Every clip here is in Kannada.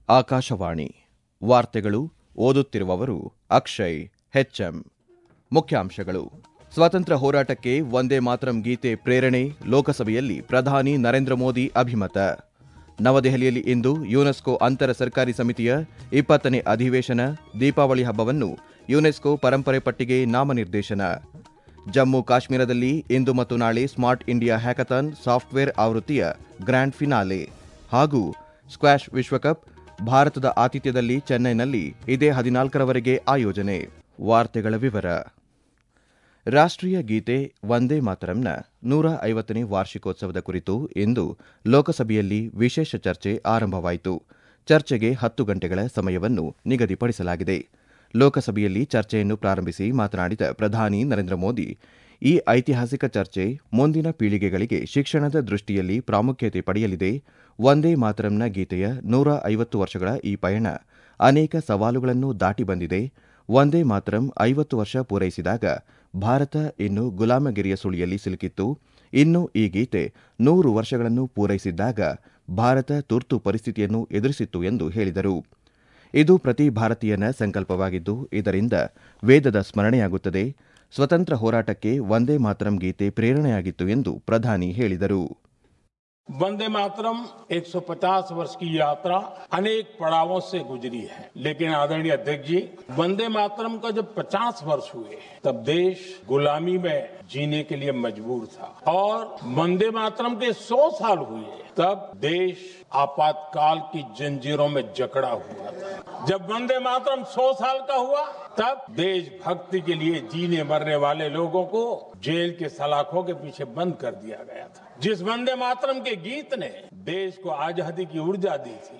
ಆಕಾಶವಾಣಿ ವಾರ್ತೆಗಳು ಓದುತ್ತಿರುವವರು ಅಕ್ಷಯ್ ಹೆಚ್ಎಂ ಮುಖ್ಯಾಂಶಗಳು ಸ್ವಾತಂತ್ರ್ಯ ಹೋರಾಟಕ್ಕೆ ವಂದೇ ಮಾತರಂ ಗೀತೆ ಪ್ರೇರಣೆ ಲೋಕಸಭೆಯಲ್ಲಿ ಪ್ರಧಾನಿ ನರೇಂದ್ರ ಮೋದಿ ಅಭಿಮತ ನವದೆಹಲಿಯಲ್ಲಿ ಇಂದು ಯುನೆಸ್ಕೋ ಅಂತರ ಸರ್ಕಾರಿ ಸಮಿತಿಯ ಇಪ್ಪತ್ತನೇ ಅಧಿವೇಶನ ದೀಪಾವಳಿ ಹಬ್ಬವನ್ನು ಯುನೆಸ್ಕೋ ಪರಂಪರೆ ಪಟ್ಟಿಗೆ ನಾಮನಿರ್ದೇಶನ ಜಮ್ಮು ಕಾಶ್ಮೀರದಲ್ಲಿ ಇಂದು ಮತ್ತು ನಾಳೆ ಸ್ಮಾರ್ಟ್ ಇಂಡಿಯಾ ಹ್ಯಾಕಥಾನ್ ಸಾಫ್ಟ್ವೇರ್ ಆವೃತ್ತಿಯ ಗ್ರ್ಯಾಂಡ್ ಫಿನಾಲೆ ಹಾಗೂ ಸ್ಕ್ವಾಷ್ ವಿಶ್ವಕಪ್ ಭಾರತದ ಆತಿಥ್ಯದಲ್ಲಿ ಚೆನ್ನೈನಲ್ಲಿ ಇದೇ ಹದಿನಾಲ್ಕರವರೆಗೆ ಆಯೋಜನೆ ವಾರ್ತೆಗಳ ವಿವರ ರಾಷ್ಟ್ರೀಯ ಗೀತೆ ವಂದೇ ಮಾತರಂನ ನೂರ ಐವತ್ತನೇ ವಾರ್ಷಿಕೋತ್ಸವದ ಕುರಿತು ಇಂದು ಲೋಕಸಭೆಯಲ್ಲಿ ವಿಶೇಷ ಚರ್ಚೆ ಆರಂಭವಾಯಿತು ಚರ್ಚೆಗೆ ಹತ್ತು ಗಂಟೆಗಳ ಸಮಯವನ್ನು ನಿಗದಿಪಡಿಸಲಾಗಿದೆ ಲೋಕಸಭೆಯಲ್ಲಿ ಚರ್ಚೆಯನ್ನು ಪ್ರಾರಂಭಿಸಿ ಮಾತನಾಡಿದ ಪ್ರಧಾನಿ ನರೇಂದ್ರ ಮೋದಿ ಈ ಐತಿಹಾಸಿಕ ಚರ್ಚೆ ಮುಂದಿನ ಪೀಳಿಗೆಗಳಿಗೆ ಶಿಕ್ಷಣದ ದೃಷ್ಟಿಯಲ್ಲಿ ಪ್ರಾಮುಖ್ಯತೆ ಪಡೆಯಲಿದೆ ವಂದೇ ಮಾತರಂನ ಗೀತೆಯ ನೂರ ಐವತ್ತು ವರ್ಷಗಳ ಈ ಪಯಣ ಅನೇಕ ಸವಾಲುಗಳನ್ನು ದಾಟಿ ಬಂದಿದೆ ವಂದೇ ಮಾತರಂ ಐವತ್ತು ವರ್ಷ ಪೂರೈಸಿದಾಗ ಭಾರತ ಇನ್ನು ಗುಲಾಮಗಿರಿಯ ಸುಳಿಯಲ್ಲಿ ಸಿಲುಕಿತ್ತು ಇನ್ನು ಈ ಗೀತೆ ನೂರು ವರ್ಷಗಳನ್ನು ಪೂರೈಸಿದ್ದಾಗ ಭಾರತ ತುರ್ತು ಪರಿಸ್ಥಿತಿಯನ್ನು ಎದುರಿಸಿತ್ತು ಎಂದು ಹೇಳಿದರು ಇದು ಪ್ರತಿ ಭಾರತೀಯನ ಸಂಕಲ್ಪವಾಗಿದ್ದು ಇದರಿಂದ ವೇದದ ಸ್ಮರಣೆಯಾಗುತ್ತದೆ ಸ್ವತಂತ್ರ ಹೋರಾಟಕ್ಕೆ ವಂದೇ ಮಾತರಂ ಗೀತೆ ಪ್ರೇರಣೆಯಾಗಿತ್ತು ಎಂದು ಪ್ರಧಾನಿ ಹೇಳಿದರು वंदे मातरम 150 वर्ष की यात्रा अनेक पड़ावों से गुजरी है लेकिन आदरणीय अध्यक्ष जी वंदे मातरम का जब 50 वर्ष हुए तब देश गुलामी में जीने के लिए मजबूर था और वंदे मातरम के 100 साल हुए तब देश आपातकाल की जंजीरों में जकड़ा हुआ था जब वंदे मातरम 100 साल का हुआ तब देशभक्ति के लिए जीने मरने वाले लोगों को जेल के सलाखों के पीछे बंद कर दिया गया था जिस वंदे मातरम के गीत ने देश को आजादी की ऊर्जा दी थी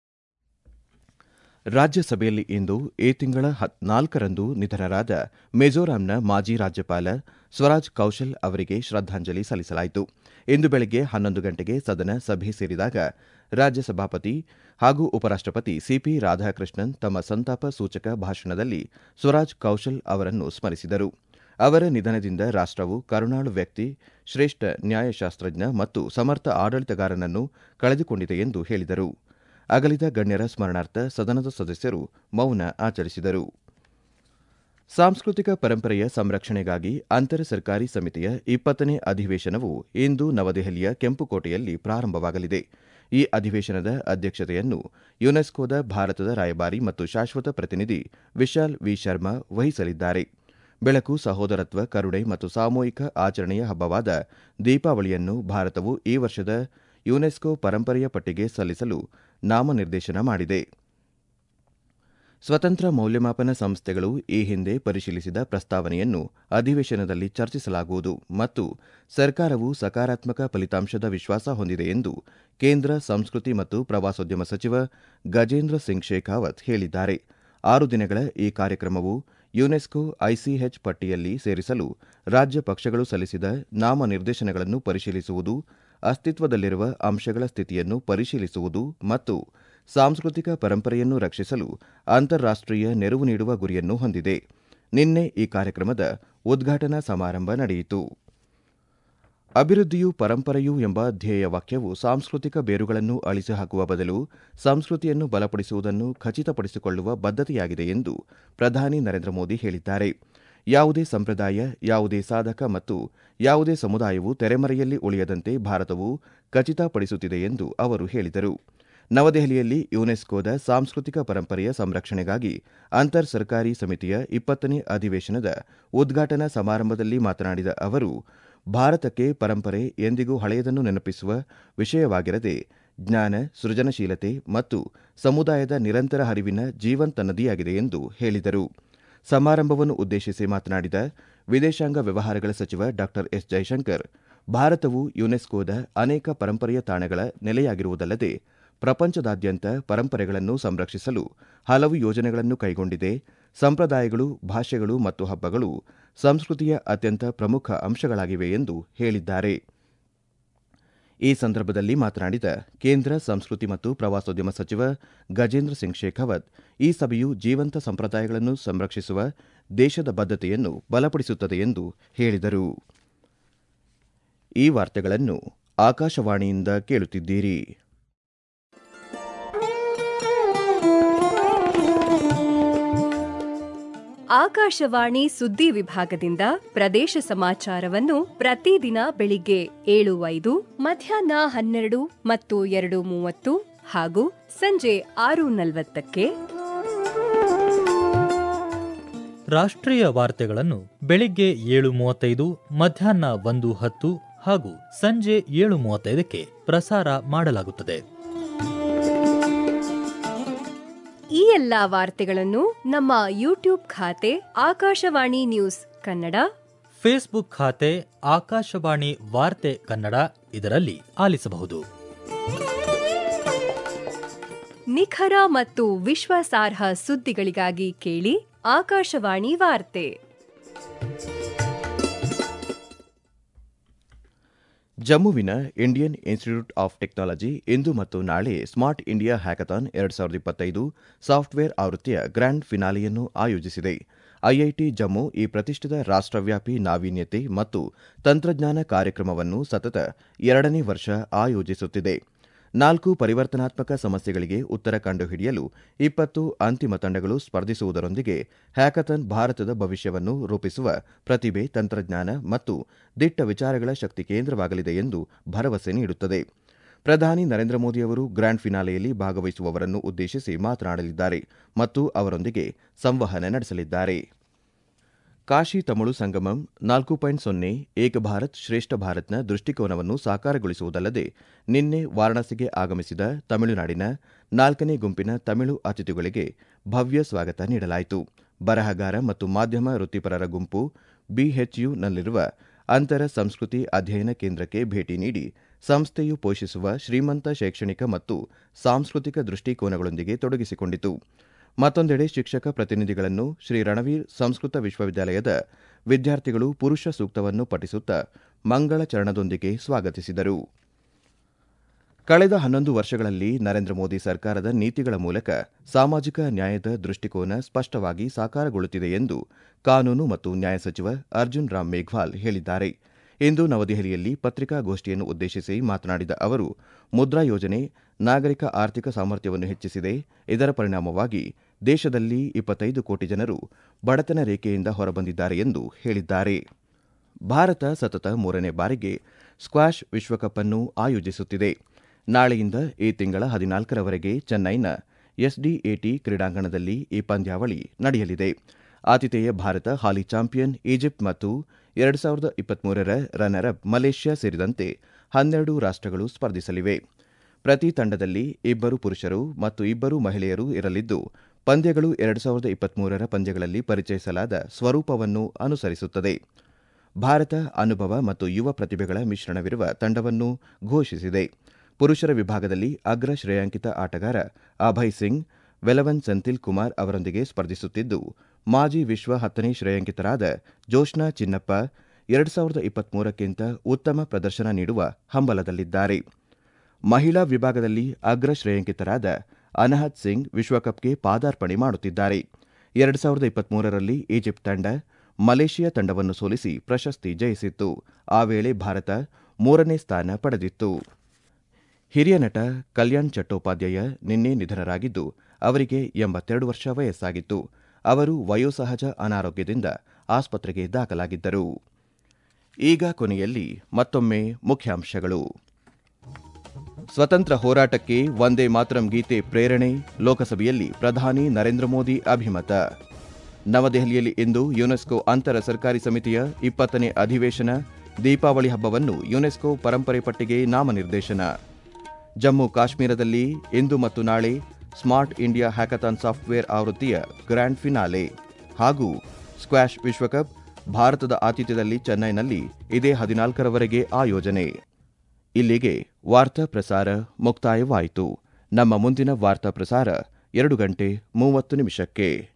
ರಾಜ್ಯಸಭೆಯಲ್ಲಿ ಇಂದು ಈ ತಿಂಗಳ ನಾಲ್ಕರಂದು ನಿಧನರಾದ ಮಿಜೋರಾಂನ ಮಾಜಿ ರಾಜ್ಯಪಾಲ ಸ್ವರಾಜ್ ಕೌಶಲ್ ಅವರಿಗೆ ಶ್ರದ್ದಾಂಜಲಿ ಸಲ್ಲಿಸಲಾಯಿತು ಇಂದು ಬೆಳಗ್ಗೆ ಹನ್ನೊಂದು ಗಂಟೆಗೆ ಸದನ ಸಭೆ ಸೇರಿದಾಗ ರಾಜ್ಯಸಭಾಪತಿ ಹಾಗೂ ಉಪರಾಷ್ಟಪತಿ ಸಿಪಿ ರಾಧಾಕೃಷ್ಣನ್ ತಮ್ಮ ಸಂತಾಪ ಸೂಚಕ ಭಾಷಣದಲ್ಲಿ ಸ್ವರಾಜ್ ಕೌಶಲ್ ಅವರನ್ನು ಸ್ಮರಿಸಿದರು ಅವರ ನಿಧನದಿಂದ ರಾಷ್ಟವು ಕರುಣಾಳು ವ್ಯಕ್ತಿ ಶ್ರೇಷ್ಠ ನ್ಯಾಯಶಾಸ್ತ್ರಜ್ಞ ಮತ್ತು ಸಮರ್ಥ ಆಡಳಿತಗಾರನನ್ನು ಕಳೆದುಕೊಂಡಿದೆ ಎಂದು ಹೇಳಿದರು ಅಗಲಿದ ಗಣ್ಯರ ಸ್ಮರಣಾರ್ಥ ಸದನದ ಸದಸ್ಯರು ಮೌನ ಆಚರಿಸಿದರು ಸಾಂಸ್ಕೃತಿಕ ಪರಂಪರೆಯ ಸಂರಕ್ಷಣೆಗಾಗಿ ಅಂತರ ಸರ್ಕಾರಿ ಸಮಿತಿಯ ಇಪ್ಪತ್ತನೇ ಅಧಿವೇಶನವು ಇಂದು ನವದೆಹಲಿಯ ಕೆಂಪುಕೋಟೆಯಲ್ಲಿ ಪ್ರಾರಂಭವಾಗಲಿದೆ ಈ ಅಧಿವೇಶನದ ಅಧ್ಯಕ್ಷತೆಯನ್ನು ಯುನೆಸ್ಕೋದ ಭಾರತದ ರಾಯಭಾರಿ ಮತ್ತು ಶಾಶ್ವತ ಪ್ರತಿನಿಧಿ ವಿಶಾಲ್ ವಿ ಶರ್ಮಾ ವಹಿಸಲಿದ್ದಾರೆ ಬೆಳಕು ಸಹೋದರತ್ವ ಕರುಣೆ ಮತ್ತು ಸಾಮೂಹಿಕ ಆಚರಣೆಯ ಹಬ್ಬವಾದ ದೀಪಾವಳಿಯನ್ನು ಭಾರತವು ಈ ವರ್ಷದ ಯುನೆಸ್ಕೋ ಪರಂಪರೆಯ ಪಟ್ಟಿಗೆ ಸಲ್ಲಿಸಲು ನಾಮನಿರ್ದೇಶನ ಮಾಡಿದೆ ಸ್ವತಂತ್ರ ಮೌಲ್ಯಮಾಪನ ಸಂಸ್ಥೆಗಳು ಈ ಹಿಂದೆ ಪರಿಶೀಲಿಸಿದ ಪ್ರಸ್ತಾವನೆಯನ್ನು ಅಧಿವೇಶನದಲ್ಲಿ ಚರ್ಚಿಸಲಾಗುವುದು ಮತ್ತು ಸರ್ಕಾರವು ಸಕಾರಾತ್ಮಕ ಫಲಿತಾಂಶದ ವಿಶ್ವಾಸ ಹೊಂದಿದೆ ಎಂದು ಕೇಂದ್ರ ಸಂಸ್ಕೃತಿ ಮತ್ತು ಪ್ರವಾಸೋದ್ಯಮ ಸಚಿವ ಗಜೇಂದ್ರ ಸಿಂಗ್ ಶೇಖಾವತ್ ಹೇಳಿದ್ದಾರೆ ಆರು ದಿನಗಳ ಈ ಕಾರ್ಯಕ್ರಮವು ಯುನೆಸ್ಕೋ ಐಸಿಎಚ್ ಪಟ್ಟಿಯಲ್ಲಿ ಸೇರಿಸಲು ರಾಜ್ಯ ಪಕ್ಷಗಳು ಸಲ್ಲಿಸಿದ ನಾಮನಿರ್ದೇಶನಗಳನ್ನು ಪರಿಶೀಲಿಸುವುದು ಅಸ್ತಿತ್ವದಲ್ಲಿರುವ ಅಂಶಗಳ ಸ್ಥಿತಿಯನ್ನು ಪರಿಶೀಲಿಸುವುದು ಮತ್ತು ಸಾಂಸ್ಕೃತಿಕ ಪರಂಪರೆಯನ್ನು ರಕ್ಷಿಸಲು ಅಂತಾರಾಷ್ಟೀಯ ನೆರವು ನೀಡುವ ಗುರಿಯನ್ನು ಹೊಂದಿದೆ ನಿನ್ನೆ ಈ ಕಾರ್ಯಕ್ರಮದ ಉದ್ಘಾಟನಾ ಸಮಾರಂಭ ನಡೆಯಿತು ಅಭಿವೃದ್ಧಿಯು ಪರಂಪರೆಯು ಎಂಬ ಧ್ಯೇಯ ವಾಕ್ಯವು ಸಾಂಸ್ಕೃತಿಕ ಬೇರುಗಳನ್ನು ಅಳಿಸಿಹಾಕುವ ಬದಲು ಸಂಸ್ಕೃತಿಯನ್ನು ಬಲಪಡಿಸುವುದನ್ನು ಖಚಿತಪಡಿಸಿಕೊಳ್ಳುವ ಬದ್ಧತೆಯಾಗಿದೆ ಎಂದು ಪ್ರಧಾನಿ ನರೇಂದ್ರ ಮೋದಿ ಹೇಳಿದ್ದಾರೆ ಯಾವುದೇ ಸಂಪ್ರದಾಯ ಯಾವುದೇ ಸಾಧಕ ಮತ್ತು ಯಾವುದೇ ಸಮುದಾಯವು ತೆರೆಮರೆಯಲ್ಲಿ ಉಳಿಯದಂತೆ ಭಾರತವು ಖಚಿತಪಡಿಸುತ್ತಿದೆ ಎಂದು ಅವರು ಹೇಳಿದರು ನವದೆಹಲಿಯಲ್ಲಿ ಯುನೆಸ್ಕೋದ ಸಾಂಸ್ಕೃತಿಕ ಪರಂಪರೆಯ ಸಂರಕ್ಷಣೆಗಾಗಿ ಅಂತರ್ ಸರ್ಕಾರಿ ಸಮಿತಿಯ ಇಪ್ಪತ್ತನೇ ಅಧಿವೇಶನದ ಉದ್ಘಾಟನಾ ಸಮಾರಂಭದಲ್ಲಿ ಮಾತನಾಡಿದ ಅವರು ಭಾರತಕ್ಕೆ ಪರಂಪರೆ ಎಂದಿಗೂ ಹಳೆಯದನ್ನು ನೆನಪಿಸುವ ವಿಷಯವಾಗಿರದೆ ಜ್ಞಾನ ಸೃಜನಶೀಲತೆ ಮತ್ತು ಸಮುದಾಯದ ನಿರಂತರ ಹರಿವಿನ ಜೀವಂತ ನದಿಯಾಗಿದೆ ಎಂದು ಹೇಳಿದರು ಸಮಾರಂಭವನ್ನು ಉದ್ದೇಶಿಸಿ ಮಾತನಾಡಿದ ವಿದೇಶಾಂಗ ವ್ಯವಹಾರಗಳ ಸಚಿವ ಡಾ ಎಸ್ ಜೈಶಂಕರ್ ಭಾರತವು ಯುನೆಸ್ಕೋದ ಅನೇಕ ಪರಂಪರೆಯ ತಾಣಗಳ ನೆಲೆಯಾಗಿರುವುದಲ್ಲದೆ ಪ್ರಪಂಚದಾದ್ಯಂತ ಪರಂಪರೆಗಳನ್ನು ಸಂರಕ್ಷಿಸಲು ಹಲವು ಯೋಜನೆಗಳನ್ನು ಕೈಗೊಂಡಿದೆ ಸಂಪ್ರದಾಯಗಳು ಭಾಷೆಗಳು ಮತ್ತು ಹಬ್ಬಗಳು ಸಂಸ್ಕೃತಿಯ ಅತ್ಯಂತ ಪ್ರಮುಖ ಅಂಶಗಳಾಗಿವೆ ಎಂದು ಹೇಳಿದ್ದಾರೆ ಈ ಸಂದರ್ಭದಲ್ಲಿ ಮಾತನಾಡಿದ ಕೇಂದ್ರ ಸಂಸ್ಕೃತಿ ಮತ್ತು ಪ್ರವಾಸೋದ್ಯಮ ಸಚಿವ ಗಜೇಂದ್ರ ಸಿಂಗ್ ಶೇಖಾವತ್ ಈ ಸಭೆಯು ಜೀವಂತ ಸಂಪ್ರದಾಯಗಳನ್ನು ಸಂರಕ್ಷಿಸುವ ದೇಶದ ಬದ್ಧತೆಯನ್ನು ಬಲಪಡಿಸುತ್ತದೆ ಎಂದು ಹೇಳಿದರು ಈ ವಾರ್ತೆಗಳನ್ನು ಆಕಾಶವಾಣಿಯಿಂದ ಕೇಳುತ್ತಿದ್ದೀರಿ ಆಕಾಶವಾಣಿ ಸುದ್ದಿ ವಿಭಾಗದಿಂದ ಪ್ರದೇಶ ಸಮಾಚಾರವನ್ನು ಪ್ರತಿದಿನ ಬೆಳಿಗ್ಗೆ ಏಳು ಐದು ಮಧ್ಯಾಹ್ನ ಹನ್ನೆರಡು ಮತ್ತು ಎರಡು ಮೂವತ್ತು ಹಾಗೂ ಸಂಜೆ ಆರು ನಲವತ್ತಕ್ಕೆ ರಾಷ್ಟ್ರೀಯ ವಾರ್ತೆಗಳನ್ನು ಬೆಳಿಗ್ಗೆ ಏಳು ಮೂವತ್ತೈದು ಮಧ್ಯಾಹ್ನ ಒಂದು ಹತ್ತು ಹಾಗೂ ಸಂಜೆ ಏಳು ಮೂವತ್ತೈದಕ್ಕೆ ಪ್ರಸಾರ ಮಾಡಲಾಗುತ್ತದೆ ಈ ಎಲ್ಲಾ ವಾರ್ತೆಗಳನ್ನು ನಮ್ಮ ಯೂಟ್ಯೂಬ್ ಖಾತೆ ಆಕಾಶವಾಣಿ ನ್ಯೂಸ್ ಕನ್ನಡ ಫೇಸ್ಬುಕ್ ಖಾತೆ ಆಕಾಶವಾಣಿ ವಾರ್ತೆ ಕನ್ನಡ ಇದರಲ್ಲಿ ಆಲಿಸಬಹುದು ನಿಖರ ಮತ್ತು ವಿಶ್ವಾಸಾರ್ಹ ಸುದ್ದಿಗಳಿಗಾಗಿ ಕೇಳಿ ಆಕಾಶವಾಣಿ ವಾರ್ತೆ ಜಮ್ಮುವಿನ ಇಂಡಿಯನ್ ಇನ್ಸ್ಟಿಟ್ಯೂಟ್ ಆಫ್ ಟೆಕ್ನಾಲಜಿ ಇಂದು ಮತ್ತು ನಾಳೆ ಸ್ಮಾರ್ಟ್ ಇಂಡಿಯಾ ಹ್ಯಾಕಥಾನ್ ಎರಡು ಸಾವಿರದ ಇಪ್ಪತ್ತೈದು ಸಾಫ್ಟ್ವೇರ್ ಆವೃತ್ತಿಯ ಗ್ರ್ಯಾಂಡ್ ಫಿನಾಲೆಯನ್ನು ಆಯೋಜಿಸಿದೆ ಐಐಟಿ ಜಮ್ಮು ಈ ಪ್ರತಿಷ್ಠಿತ ರಾಷ್ಟ್ರವ್ಯಾಪಿ ನಾವೀನ್ಯತೆ ಮತ್ತು ತಂತ್ರಜ್ಞಾನ ಕಾರ್ಯಕ್ರಮವನ್ನು ಸತತ ಎರಡನೇ ವರ್ಷ ಆಯೋಜಿಸುತ್ತಿದೆ ನಾಲ್ಕು ಪರಿವರ್ತನಾತ್ಮಕ ಸಮಸ್ಯೆಗಳಿಗೆ ಉತ್ತರ ಕಂಡುಹಿಡಿಯಲು ಇಪ್ಪತ್ತು ಅಂತಿಮ ತಂಡಗಳು ಸ್ಪರ್ಧಿಸುವುದರೊಂದಿಗೆ ಹ್ಯಾಕಥಾನ್ ಭಾರತದ ಭವಿಷ್ಯವನ್ನು ರೂಪಿಸುವ ಪ್ರತಿಭೆ ತಂತ್ರಜ್ಞಾನ ಮತ್ತು ದಿಟ್ಟ ವಿಚಾರಗಳ ಶಕ್ತಿ ಕೇಂದ್ರವಾಗಲಿದೆ ಎಂದು ಭರವಸೆ ನೀಡುತ್ತದೆ ಪ್ರಧಾನಿ ನರೇಂದ್ರ ಮೋದಿ ಅವರು ಗ್ರ್ಯಾಂಡ್ ಫಿನಾಲೆಯಲ್ಲಿ ಭಾಗವಹಿಸುವವರನ್ನು ಉದ್ದೇಶಿಸಿ ಮಾತನಾಡಲಿದ್ದಾರೆ ಮತ್ತು ಅವರೊಂದಿಗೆ ಸಂವಹನ ನಡೆಸಲಿದ್ದಾರೆ ಕಾಶಿ ತಮಿಳು ಸಂಗಮಂ ನಾಲ್ಕು ಪಾಯಿಂಟ್ ಸೊನ್ನೆ ಏಕ ಭಾರತ್ ಶ್ರೇಷ್ಠ ಭಾರತ್ನ ದೃಷ್ಟಿಕೋನವನ್ನು ಸಾಕಾರಗೊಳಿಸುವುದಲ್ಲದೆ ನಿನ್ನೆ ವಾರಾಣಸಿಗೆ ಆಗಮಿಸಿದ ತಮಿಳುನಾಡಿನ ನಾಲ್ಕನೇ ಗುಂಪಿನ ತಮಿಳು ಅತಿಥಿಗಳಿಗೆ ಭವ್ಯ ಸ್ವಾಗತ ನೀಡಲಾಯಿತು ಬರಹಗಾರ ಮತ್ತು ಮಾಧ್ಯಮ ವೃತ್ತಿಪರರ ಗುಂಪು ಬಿಎಚ್ಯುನಲ್ಲಿರುವ ಅಂತರ ಸಂಸ್ಕೃತಿ ಅಧ್ಯಯನ ಕೇಂದ್ರಕ್ಕೆ ಭೇಟಿ ನೀಡಿ ಸಂಸ್ಥೆಯು ಪೋಷಿಸುವ ಶ್ರೀಮಂತ ಶೈಕ್ಷಣಿಕ ಮತ್ತು ಸಾಂಸ್ಕೃತಿಕ ದೃಷ್ಟಿಕೋನಗಳೊಂದಿಗೆ ತೊಡಗಿಸಿಕೊಂಡಿತು ಮತ್ತೊಂದೆಡೆ ಶಿಕ್ಷಕ ಪ್ರತಿನಿಧಿಗಳನ್ನು ಶ್ರೀ ರಣವೀರ್ ಸಂಸ್ಕೃತ ವಿಶ್ವವಿದ್ಯಾಲಯದ ವಿದ್ಯಾರ್ಥಿಗಳು ಪುರುಷ ಸೂಕ್ತವನ್ನು ಪಠಿಸುತ್ತಾ ಮಂಗಳ ಚರಣದೊಂದಿಗೆ ಸ್ವಾಗತಿಸಿದರು ಕಳೆದ ಹನ್ನೊಂದು ವರ್ಷಗಳಲ್ಲಿ ನರೇಂದ್ರ ಮೋದಿ ಸರ್ಕಾರದ ನೀತಿಗಳ ಮೂಲಕ ಸಾಮಾಜಿಕ ನ್ಯಾಯದ ದೃಷ್ಟಿಕೋನ ಸ್ಪಷ್ಟವಾಗಿ ಸಾಕಾರಗೊಳ್ಳುತ್ತಿದೆ ಎಂದು ಕಾನೂನು ಮತ್ತು ನ್ಯಾಯ ಸಚಿವ ಅರ್ಜುನ್ ರಾಮ್ ಮೇಘ್ವಾಲ್ ಹೇಳಿದ್ದಾರೆ ಇಂದು ನವದೆಹಲಿಯಲ್ಲಿ ಪತ್ರಿಕಾಗೋಷ್ಠಿಯನ್ನು ಉದ್ದೇಶಿಸಿ ಮಾತನಾಡಿದ ಅವರು ಮುದ್ರಾ ಯೋಜನೆ ನಾಗರಿಕ ಆರ್ಥಿಕ ಸಾಮರ್ಥ್ಯವನ್ನು ಹೆಚ್ಚಿಸಿದೆ ಇದರ ಪರಿಣಾಮವಾಗಿ ದೇಶದಲ್ಲಿ ಇಪ್ಪತ್ತೈದು ಕೋಟಿ ಜನರು ಬಡತನ ರೇಖೆಯಿಂದ ಹೊರಬಂದಿದ್ದಾರೆ ಎಂದು ಹೇಳಿದ್ದಾರೆ ಭಾರತ ಸತತ ಮೂರನೇ ಬಾರಿಗೆ ಸ್ಕ್ವಾಷ್ ವಿಶ್ವಕಪ್ ಅನ್ನು ಆಯೋಜಿಸುತ್ತಿದೆ ನಾಳೆಯಿಂದ ಈ ತಿಂಗಳ ಹದಿನಾಲ್ಕರವರೆಗೆ ಚೆನ್ನೈನ ಎಸ್ಡಿಎಟಿ ಕ್ರೀಡಾಂಗಣದಲ್ಲಿ ಈ ಪಂದ್ಯಾವಳಿ ನಡೆಯಲಿದೆ ಆತಿಥೇಯ ಭಾರತ ಹಾಲಿ ಚಾಂಪಿಯನ್ ಈಜಿಪ್ಟ್ ಮತ್ತು ಎರಡು ಸಾವಿರದ ಇಪ್ಪತ್ಮೂರರ ರನ್ನರ್ ಅಪ್ ಮಲೇಷ್ಯಾ ಸೇರಿದಂತೆ ಹನ್ನೆರಡು ರಾಷ್ಟಗಳು ಸ್ಪರ್ಧಿಸಲಿವೆ ಪ್ರತಿ ತಂಡದಲ್ಲಿ ಇಬ್ಬರು ಪುರುಷರು ಮತ್ತು ಇಬ್ಬರು ಮಹಿಳೆಯರು ಇರಲಿದ್ದು ಪಂದ್ಯಗಳು ಎರಡು ಸಾವಿರದ ಇಪ್ಪತ್ಮೂರರ ಪಂದ್ಯಗಳಲ್ಲಿ ಪರಿಚಯಿಸಲಾದ ಸ್ವರೂಪವನ್ನು ಅನುಸರಿಸುತ್ತದೆ ಭಾರತ ಅನುಭವ ಮತ್ತು ಯುವ ಪ್ರತಿಭೆಗಳ ಮಿಶ್ರಣವಿರುವ ತಂಡವನ್ನು ಘೋಷಿಸಿದೆ ಪುರುಷರ ವಿಭಾಗದಲ್ಲಿ ಅಗ್ರ ಶ್ರೇಯಾಂಕಿತ ಆಟಗಾರ ಅಭಯ್ ಸಿಂಗ್ ವೆಲವನ್ ಸೆಂಥಿಲ್ ಕುಮಾರ್ ಅವರೊಂದಿಗೆ ಸ್ಪರ್ಧಿಸುತ್ತಿದ್ದು ಮಾಜಿ ವಿಶ್ವ ಹತ್ತನೇ ಶ್ರೇಯಾಂಕಿತರಾದ ಜೋಷ್ನಾ ಚಿನ್ನಪ್ಪ ಎರಡು ಸಾವಿರದ ಇಪ್ಪತ್ಮೂರಕ್ಕಿಂತ ಉತ್ತಮ ಪ್ರದರ್ಶನ ನೀಡುವ ಹಂಬಲದಲ್ಲಿದ್ದಾರೆ ಮಹಿಳಾ ವಿಭಾಗದಲ್ಲಿ ಅಗ್ರ ಶ್ರೇಯಾಂಕಿತರಾದ ಅನಹತ್ ಸಿಂಗ್ ವಿಶ್ವಕಪ್ಗೆ ಪಾದಾರ್ಪಣೆ ಮಾಡುತ್ತಿದ್ದಾರೆ ಎರಡು ಸಾವಿರದ ಇಪ್ಪತ್ಮೂರರಲ್ಲಿ ಈಜಿಪ್ಟ್ ತಂಡ ಮಲೇಷಿಯಾ ತಂಡವನ್ನು ಸೋಲಿಸಿ ಪ್ರಶಸ್ತಿ ಜಯಿಸಿತ್ತು ಆ ವೇಳೆ ಭಾರತ ಮೂರನೇ ಸ್ಥಾನ ಪಡೆದಿತ್ತು ಹಿರಿಯ ನಟ ಕಲ್ಯಾಣ್ ಚಟ್ಟೋಪಾಧ್ಯಾಯ ನಿನ್ನೆ ನಿಧನರಾಗಿದ್ದು ಅವರಿಗೆ ಎಂಬತ್ತೆರಡು ವರ್ಷ ವಯಸ್ಸಾಗಿತ್ತು ಅವರು ವಯೋಸಹಜ ಅನಾರೋಗ್ಯದಿಂದ ಆಸ್ಪತ್ರೆಗೆ ದಾಖಲಾಗಿದ್ದರು ಈಗ ಕೊನೆಯಲ್ಲಿ ಮತ್ತೊಮ್ಮೆ ಮುಖ್ಯಾಂಶಗಳು ಸ್ವತಂತ್ರ ಹೋರಾಟಕ್ಕೆ ವಂದೇ ಮಾತರಂ ಗೀತೆ ಪ್ರೇರಣೆ ಲೋಕಸಭೆಯಲ್ಲಿ ಪ್ರಧಾನಿ ನರೇಂದ್ರ ಮೋದಿ ಅಭಿಮತ ನವದೆಹಲಿಯಲ್ಲಿ ಇಂದು ಯುನೆಸ್ಕೋ ಅಂತರ ಸರ್ಕಾರಿ ಸಮಿತಿಯ ಇಪ್ಪತ್ತನೇ ಅಧಿವೇಶನ ದೀಪಾವಳಿ ಹಬ್ಬವನ್ನು ಯುನೆಸ್ಕೋ ಪರಂಪರೆ ಪಟ್ಟಿಗೆ ನಾಮನಿರ್ದೇಶನ ಜಮ್ಮು ಕಾಶ್ಮೀರದಲ್ಲಿ ಇಂದು ಮತ್ತು ನಾಳೆ ಸ್ಮಾರ್ಟ್ ಇಂಡಿಯಾ ಹ್ಯಾಕಥಾನ್ ಸಾಫ್ಟ್ವೇರ್ ಆವೃತ್ತಿಯ ಗ್ರ್ಯಾಂಡ್ ಫಿನಾಲೆ ಹಾಗೂ ಸ್ಕ್ವಾಷ್ ವಿಶ್ವಕಪ್ ಭಾರತದ ಆತಿಥ್ಯದಲ್ಲಿ ಚೆನ್ನೈನಲ್ಲಿ ಇದೇ ಹದಿನಾಲ್ಕರವರೆಗೆ ಆಯೋಜನೆ ಇಲ್ಲಿಗೆ ವಾರ್ತಾ ಪ್ರಸಾರ ಮುಕ್ತಾಯವಾಯಿತು ನಮ್ಮ ಮುಂದಿನ ವಾರ್ತಾ ಪ್ರಸಾರ ಎರಡು ಗಂಟೆ ಮೂವತ್ತು ನಿಮಿಷಕ್ಕೆ